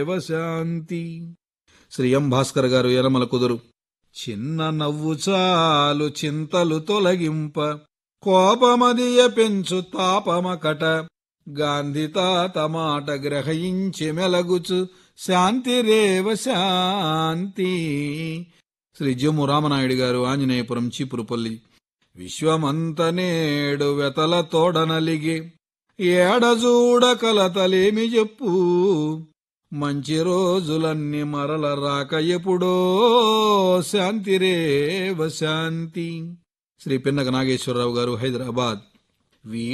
శాంతి శ్రీ ఎం భాస్కర్ గారు ఎలమల కుదురు చిన్న నవ్వు చాలు చింతలు తొలగింప కోపమదియ పెంచు తాపమకట గాంధీ తాత మాట గ్రహించి మెలగుచు శాంతి రేవ శాంతి శ్రీ జమ్ము రామనాయుడు గారు ఆంజనేయపురం చీపురుపల్లి విశ్వమంత నేడు వెతల తోడనలిగి ఏడజూడ కలతలేమి చెప్పు మంచి రోజులన్నీ మరల రాక ఎప్పుడో శాంతి రేవ శాంతి శ్రీ పిన్నక నాగేశ్వరరావు గారు హైదరాబాద్ వీ